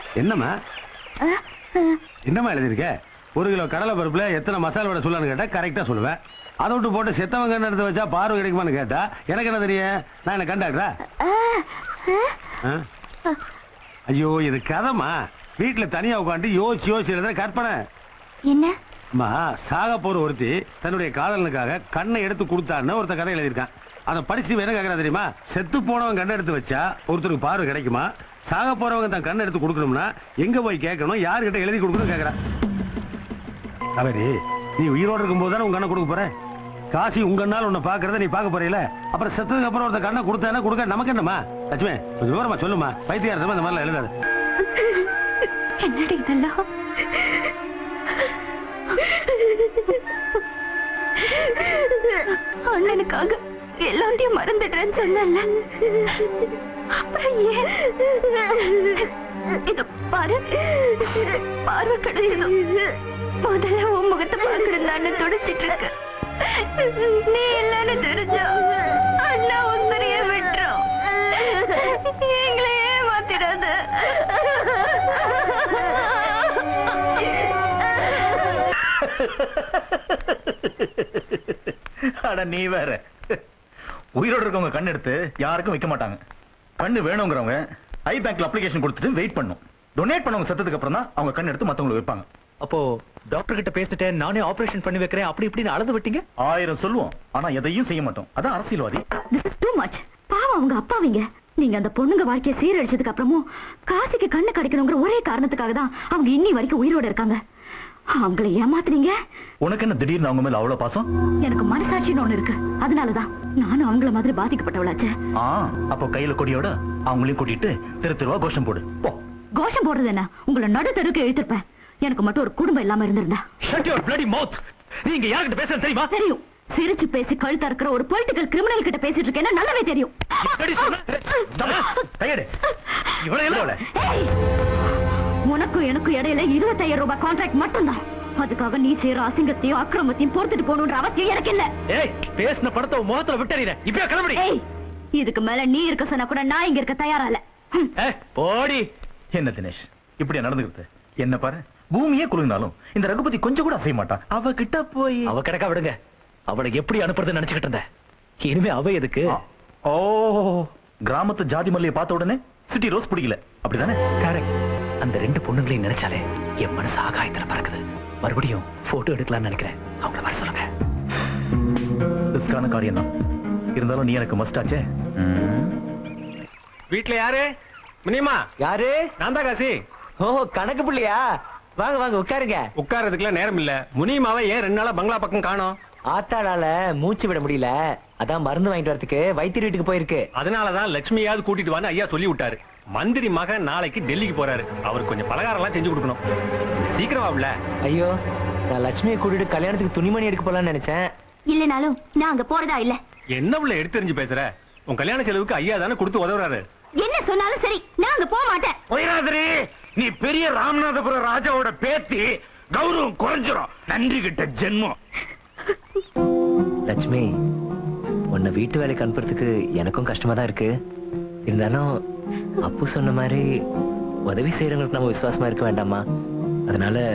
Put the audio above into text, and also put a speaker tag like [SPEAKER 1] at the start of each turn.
[SPEAKER 1] என்னம்மா என்னம்மா எழுதியிருக்க ஒரு கிலோ கடலை பருப்புல எத்தனை மசாலா வடை சொல்லலாம்னு கேட்டா கரெக்டா சொல்லுவேன் அதை விட்டு போட்டு செத்தவங்க கண்ணு எடுத்து வச்சா பார்வை கிடைக்குமான்னு கேட்டா எனக்கு என்ன தெரியும் நான் என்ன கண்டாடுறா ஐயோ இது கதைமா வீட்டுல தனியா உட்காந்து யோசிச்சு யோசிச்சு எழுதுற கற்பனை
[SPEAKER 2] என்ன
[SPEAKER 1] அம்மா சாக போற ஒருத்தி தன்னுடைய காதலனுக்காக கண்ணை எடுத்து கொடுத்தான்னு ஒருத்த கதை எழுதியிருக்கான் அதை படிச்சுட்டு என்ன கேட்கறா தெரியுமா செத்து போனவன் கண்ணை எடுத்து வச்சா ஒருத்தருக்கு பார்வை கிடைக்குமா சாக போறவங்க தன் கண்ணை எடுத்து கொடுக்கணும்னா எங்க போய் கேட்கணும் யாருக்கிட்ட எழுதி கொடுக்கணும் கேட்கறா அவரி நீ உயிரோடு இருக்கும்போது தானே உங்க கண்ணை கொடுக்க போற காசி உங்க நாள் உன்னை பாக்குறத நீ பார்க்க போறீல அப்புறம் செத்ததுக்கு அப்புறம் ஒருத்த கண்ணை கொடுத்தானா கொடுக்க நமக்கு என்னமா லட்சுமி கொஞ்சம் விவரமா சொல்லுமா பைத்தியாரத்தமா இந்த மாதிரிலாம் எழுதாது
[SPEAKER 2] என்னடி இதெல்லாம் அண்ணனுக்காக எல்லாத்தையும் மறந்துடுறேன்னு சொன்னல அப்புறம் ஏன் இத பாரு பார்வை கிடைச்சதும் முதல்ல உன் முகத்தை பார்க்கணும் துடிச்சிட்டு இருக்கு நீ இல்லைன்னு தெரிஞ்சா அண்ணா உசிரிய விட்டுரும் எங்களை ஏமாத்திடாத
[SPEAKER 3] அட நீ வேற உயிரோட இருக்கவங்க கண் எடுத்து யாருக்கும் வைக்க மாட்டாங்க கண்ணு வேணுங்கிறவங்க ஐ பேங்க்ல அப்ளிகேஷன் கொடுத்துட்டு வெயிட் பண்ணும் டொனேட் பண்ணவங்க செத்ததுக்கு அப்புறம் தான் அவங்க கண் எடுத்து மத்தவங்களுக்கு வைப்பாங்க
[SPEAKER 4] அப்போ டாக்டர் கிட்ட பேசிட்டேன் நானே ஆபரேஷன் பண்ணி வைக்கிறேன் அப்படி இப்படின்னு அளந்து விட்டீங்க
[SPEAKER 3] ஆயிரம் சொல்லுவோம் ஆனா எதையும் செய்ய மாட்டோம் அதான் அரசியல்வாதி
[SPEAKER 2] திஸ் இஸ் டூ மச் பாவம் அவங்க அப்பாவிங்க நீங்க அந்த பொண்ணுங்க வாழ்க்கைய சீரழிச்சதுக்கு அப்புறமும் காசிக்கு கண்ணு கிடைக்கணுங்கிற ஒரே காரணத்துக்காக தான் அவங்க இன்னி வரைக்கும் உயிரோட இருக்காங்க அவங்கள ஏமாத்துனீங்க
[SPEAKER 3] உனக்கு என்ன திடீர்னு அவங்க மேல அவ்வளவு பாசம்
[SPEAKER 2] எனக்கு மனசாட்சின்னு ஒண்ணு இருக்கு அதனாலதான் நானும் அவங்கள மாதிரி பாதிக்கப்பட்டவளாச்சே
[SPEAKER 3] ஆ அப்போ கையில கொடியோட அவங்களையும் கூட்டிட்டு தெரு தெருவா கோஷம் போடு போ
[SPEAKER 2] கோஷம் போடுறது என்ன உங்களை நடு தெருக்கு இழுத்திருப்பேன் எனக்கு மட்டும் ஒரு குடும்பம் இல்லாம இருந்திருந்தா
[SPEAKER 4] ஷட் யுவர் bloody mouth நீங்க யார்கிட்ட பேசுறது தெரியுமா
[SPEAKER 2] தெரியும் சிரிச்சு பேசி கழுத்தா இருக்கிற ஒரு பொலிட்டிக்கல் கிரிமினல் கிட்ட பேசிட்டு இருக்கேன்னு நல்லாவே தெரியும்
[SPEAKER 4] எப்படி சொன்ன?
[SPEAKER 3] கையெடு
[SPEAKER 4] இவ்வளவு எல்லாம்
[SPEAKER 3] இவ்வளவு.
[SPEAKER 2] ஏய்! உனக்கும் எனக்கும் இடையில இருபத்தாயிரம் ரூபாய் கான்ட்ராக்ட் மட்டும்தான் அதுக்காக நீ செய்யற அசிங்கத்தையும் அக்கிரமத்தையும் பொறுத்துட்டு போகணுன்ற அவசியம் எனக்கு இல்ல
[SPEAKER 4] ஏய் பேசின படத்தை உன் முகத்துல விட்டறீங்க இப்ப கிளம்படி
[SPEAKER 2] ஏய் இதுக்கு மேல நீ இருக்க சொன்னா கூட நான் இங்க இருக்க தயாரா இல்ல ஹம்.
[SPEAKER 4] ஏய், போடி
[SPEAKER 3] என்ன தினேஷ் இப்படியா நடந்துக்கிறது என்ன பாரு பூமியே குலுங்கினாலும் இந்த ரகுபதி கொஞ்சம் கூட அசைய மாட்டான் அவ கிட்ட போய்
[SPEAKER 4] அவ கிடக்கா விடுங்க அவளை எப்படி அனுப்புறதுன்னு நினைச்சுக்கிட்டு இருந்தேன் இனிமே அவ எதுக்கு
[SPEAKER 3] ஓ கிராமத்து ஜாதி மல்லியை பார்த்த உடனே சிட்டி ரோஸ் பிடிக்கல அப்படிதானே
[SPEAKER 4] கரெக்ட் அந்த ரெண்டு பொண்ணுங்களையும் நினைச்சாலே என் மனசு ஆகாயத்துல பறக்குது மறுபடியும் போட்டோ எடுக்கலாம்னு நினைக்கிறேன் அவங்கள வர சொல்லுங்க
[SPEAKER 3] ரிஸ்கான காரியம் தான் இருந்தாலும் நீ எனக்கு மஸ்ட் ஆச்சே
[SPEAKER 5] வீட்ல யாரு முனியம்மா
[SPEAKER 4] யாரு
[SPEAKER 5] நான் தான் காசி
[SPEAKER 4] ஓ கணக்கு புள்ளியா வாங்க வாங்க உட்காருங்க
[SPEAKER 5] உட்கார்றதுக்குலாம் நேரம் இல்ல முனியம்மாவை ஏன் ரெண்டு நாளா பங்களா பக்கம் காணோம்
[SPEAKER 4] ஆத்தாளால மூச்சு விட முடியல அதான் மருந்து வாங்கிட்டு வரதுக்கு வைத்திய வீட்டுக்கு போயிருக்கு
[SPEAKER 5] அதனாலதான் லட்சுமியாவது கூட்டிட்டு வான்னு ஐயா சொல்லி விட்டாரு மந்திரி மகன் நாளைக்கு டெல்லிக்கு போறாரு அவருக்கு கொஞ்சம் பலகாரம் எல்லாம் செஞ்சு கொடுக்கணும் சீக்கிரம் வாப்ல
[SPEAKER 4] ஐயோ நான் லட்சுமியை கூட்டிட்டு கல்யாணத்துக்கு துணிமணி எடுக்க போலாம்னு நினைச்சேன்
[SPEAKER 2] இல்லனாலும் நான் அங்க போறதா இல்ல
[SPEAKER 5] என்ன உள்ள எடுத்தெறிஞ்சு பேசுற உன் கல்யாண செலவுக்கு ஐயா தானே கொடுத்து உதவுறாரு
[SPEAKER 2] என்ன சொன்னாலும் சரி நான் அங்க போக மாட்டேன்
[SPEAKER 6] ஒய்ராதிரி நீ பெரிய ராமநாதபுரம் ராஜாவோட பேத்தி கௌரவம் குறைஞ்சிரும் நன்றி கிட்ட ஜென்மம்
[SPEAKER 4] லட்சுமி உன்னை வீட்டு வேலைக்கு அனுப்புறதுக்கு எனக்கும் கஷ்டமா தான் இருக்கு இருந்தாலும் அப்பு சொன்ன மாதிரி உதவி செய்யறவங்களுக்கு நம்ம விசுவாசமா இருக்க வேண்டாமா அதனால